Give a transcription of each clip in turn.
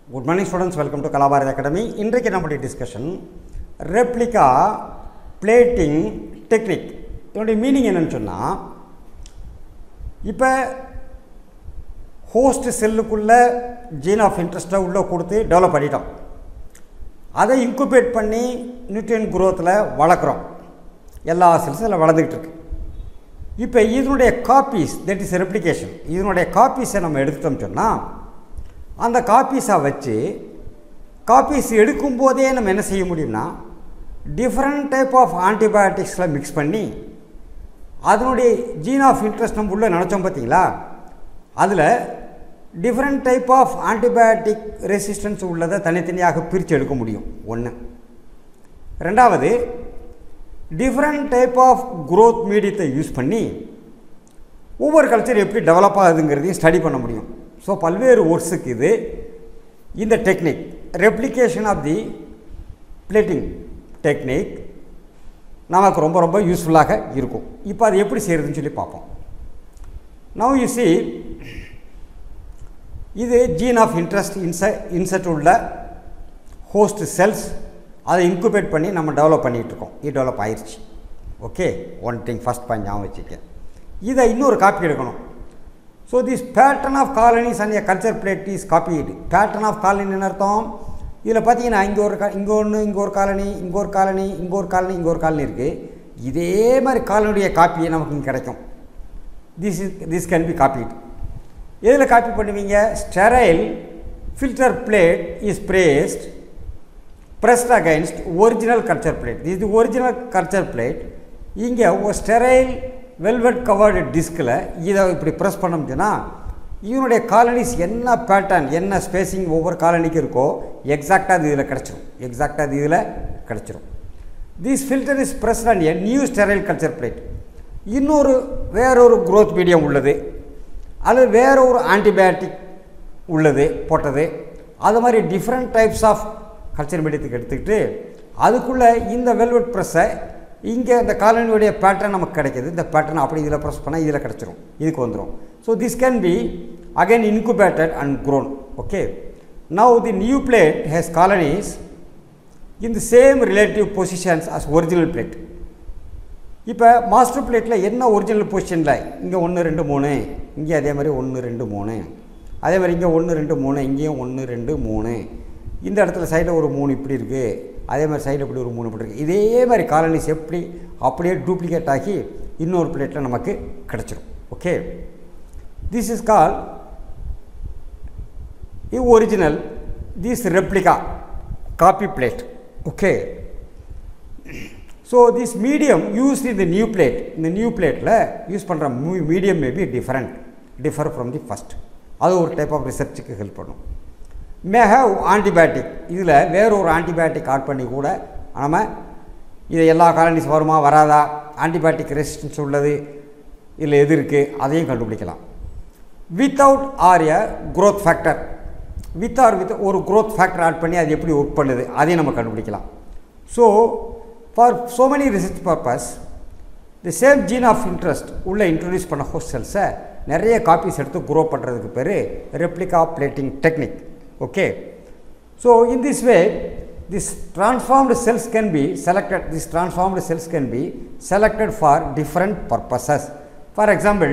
Good morning students welcome to Kalabharathi academy இன்றைக்கு நம்முடைய discussion replica plating technique இதனுடைய meaning என்னன்னு சொன்னால் இப்போ ஹோஸ்ட் செல்லுக்குள்ளே ஜீன் ஆஃப் இன்ட்ரெஸ்ட்டை உள்ளே கொடுத்து டெவலப் பண்ணிட்டோம் அதை இன்குபேட் பண்ணி நியூட்ரியன் குரோத்தில் வளர்க்குறோம் எல்லா செல்ஸும் அதில் வளர்ந்துக்கிட்டு இருக்கு இப்போ இதனுடைய காப்பீஸ் தட் இஸ் ரெப்ளிகேஷன் இதனுடைய காப்பீஸை நம்ம எடுத்துட்டோம் சொன்னால் அந்த காப்பீஸை வச்சு காப்பீஸ் எடுக்கும்போதே நம்ம என்ன செய்ய முடியும்னா டிஃப்ரெண்ட் டைப் ஆஃப் ஆன்டிபயோட்டிக்ஸில் மிக்ஸ் பண்ணி அதனுடைய ஜீன் ஆஃப் இன்ட்ரெஸ்ட் நம்ம உள்ளே நினச்சோம் பார்த்தீங்களா அதில் different type of antibiotic resistance உள்ளதை தனித்தனியாக பிரித்து எடுக்க முடியும் ஒன்று ரெண்டாவது டிஃப்ரெண்ட் டைப் ஆஃப் growth மீடியத்தை யூஸ் பண்ணி ஒவ்வொரு கல்ச்சர் எப்படி டெவலப் ஆகுதுங்கிறதையும் ஸ்டடி பண்ண முடியும் ஸோ பல்வேறு ஒர்க்ஸுக்கு இது இந்த technique replication of the plating technique நமக்கு ரொம்ப ரொம்ப யூஸ்ஃபுல்லாக இருக்கும் இப்போ அது எப்படி செய்கிறதுன்னு சொல்லி பார்ப்போம் நவ் யூ சி இது ஜீன் ஆஃப் இன்ட்ரெஸ்ட் இன்ச இன்செட் உள்ள ஹோஸ்ட் செல்ஸ் அதை இன்குபேட் பண்ணி நம்ம டெவலப் பண்ணிகிட்ருக்கோம் இது டெவலப் ஆயிடுச்சு okay one thing first point ஞாபகம் வச்சுக்க இதை இன்னொரு காப்பி எடுக்கணும் so this pattern of colonies and a culture plate is copied pattern of colony அர்த்தம் இதில் பார்த்தீங்கன்னா இங்கே ஒரு கா இங்கே ஒன்று இங்கே ஒரு காலனி இங்கே ஒரு காலனி இங்கே ஒரு காலனி இங்கே ஒரு காலனி இருக்குது இதே மாதிரி காலனியுடைய காப்பியே நமக்கு இங்கே கிடைக்கும் this is this can be copied எதில் காப்பி பண்ணுவீங்க sterile filter plate is pressed pressed against original culture plate. This is the original culture plate. இங்கே ஒரு ஸ்டெரைல் வெல்வெட் கவர்டு டிஸ்கில் இதை இப்படி ப்ரெஸ் பண்ணோம்னா இவனுடைய காலனிஸ் என்ன பேட்டர்ன் என்ன ஸ்பேசிங் ஒவ்வொரு காலனிக்கு இருக்கோ எக்ஸாக்டாக அது இதில் கிடச்சிரும் எக்ஸாக்டாக அது இதில் கிடச்சிரும் this filter is pressed and a new sterile culture plate இன்னொரு வேறொரு growth மீடியம் உள்ளது அல்லது வேற ஒரு ஆன்டிபயோட்டிக் உள்ளது போட்டது அது மாதிரி டிஃப்ரெண்ட் டைப்ஸ் ஆஃப் கல்ச்சர் மீடியத்துக்கு எடுத்துக்கிட்டு அதுக்குள்ளே இந்த வெல்வெட் ப்ரெஸ்ஸை இங்கே இந்த காலனியுடைய பேட்டர்ன் நமக்கு கிடைக்கிது இந்த பேட்டர்ன் அப்படி இதில் ப்ரெஸ் பண்ணால் இதில் கிடச்சிரும் இதுக்கு வந்துடும் so this can be again incubated and grown okay now the new plate has colonies in the same relative positions as original plate இப்போ மாஸ்டர் பிளேட்டில் என்ன ஒரிஜினல் பொசிஷனில் இங்கே ஒன்று ரெண்டு மூணு இங்கே அதே மாதிரி ஒன்று ரெண்டு மூணு அதே மாதிரி இங்கே ஒன்று ரெண்டு மூணு இங்கேயும் ஒன்று ரெண்டு மூணு இந்த இடத்துல சைடில் ஒரு மூணு இப்படி இருக்குது அதே மாதிரி சைடில் இப்படி ஒரு மூணு இப்படி இருக்குது இதே மாதிரி காலனிஸ் எப்படி அப்படியே டூப்ளிகேட் ஆகி இன்னொரு பிளேட்டில் நமக்கு கிடச்சிரும் ஓகே திஸ் இஸ் கால் இது original this replica copy plate okay so this medium used in the new plate இந்த நியூ பிளேட்டில் யூஸ் பண்ணுற medium maybe different differ from the first அது ஒரு டைப் ஆஃப் ரிசர்ச்சுக்கு ஹெல்ப் பண்ணும் மே ஹேவ் ஆன்டிபயோட்டிக் இதில் வேற ஒரு ஆன்டிபயோட்டிக் ஆட் பண்ணி கூட நம்ம இது எல்லா காலனிஸ் வருமா வராதா ஆன்டிபயோட்டிக் ரெசிஸ்டன்ஸ் உள்ளது இதில் எது இருக்குது அதையும் கண்டுபிடிக்கலாம் without or a growth factor with or with ஒரு க்ரோத் ஃபேக்டர் ஆட் பண்ணி அது எப்படி ஒர்க் பண்ணுது அதையும் நம்ம கண்டுபிடிக்கலாம் so for so many research purpose the same gene of interest உள்ளே இன்ட்ரடியூஸ் பண்ண ஹோஸ்டல்ஸை நிறைய காப்பீஸ் எடுத்து க்ரோ பண்ணுறதுக்கு பேர் replica plating technique okay so in this way this transformed cells can be selected these transformed cells can be selected for different purposes for example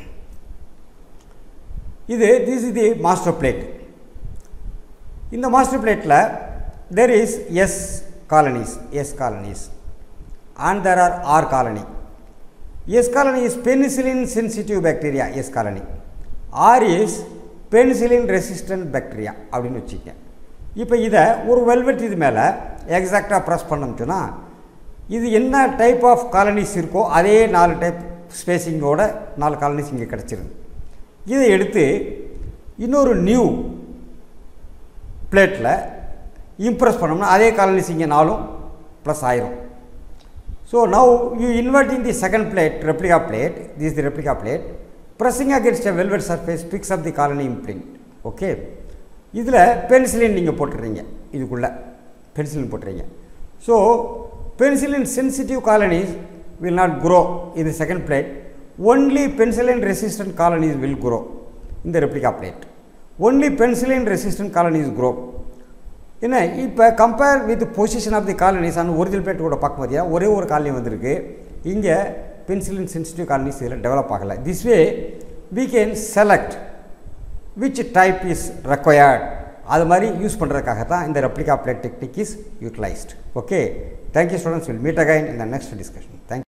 இது this is the master plate இந்த master plateல there is s colonies s colonies and there are r colony s colony is penicillin sensitive bacteria s colony r is penicillin resistant bacteria அப்படின்னு வச்சுக்க இப்போ இதை ஒரு velvet இது மேலே எக்ஸாக்டாக ப்ரெஸ் பண்ணோம்னா இது என்ன டைப் ஆஃப் காலனிஸ் இருக்கோ அதே நாலு டைப் ஸ்பேசிங்கோட நாலு காலனிஸ் இங்கே கிடச்சிருது இதை எடுத்து இன்னொரு நியூ பிளேட்டில் இம்ப்ரெஸ் பண்ணோம்னா அதே காலனிஸ் இங்கே நாலும் ப்ளஸ் ஆயிரும் so now you invert in the second plate replica plate this the replica plate pressing against a velvet surface picks up the colony imprint okay இதில் பென்சிலின் நீங்கள் போட்டுறீங்க இதுக்குள்ளே பென்சிலின் போட்டுறீங்க so penicillin sensitive colonies will not grow இது second plate only penicillin resistant colonies will grow இந்த replica plate only penicillin resistant colonies grow என்ன இப்போ compare with position of the colonies அந்த ஒரிஜினல் பிளேட்டோட பார்க்க பார்த்தியா ஒரே ஒரு காலனி வந்திருக்கு இங்கே பென்சிலின் சென்சிட்டிவ் காலனிஸ் இதில் டெவலப் ஆகலை this way we can select which type is required அது மாதிரி யூஸ் பண்ணுறதுக்காக தான் இந்த replica plate technique is utilised okay thank you students will meet again இந்த நெக்ஸ்ட் டிஸ்கஷன் தேங்க்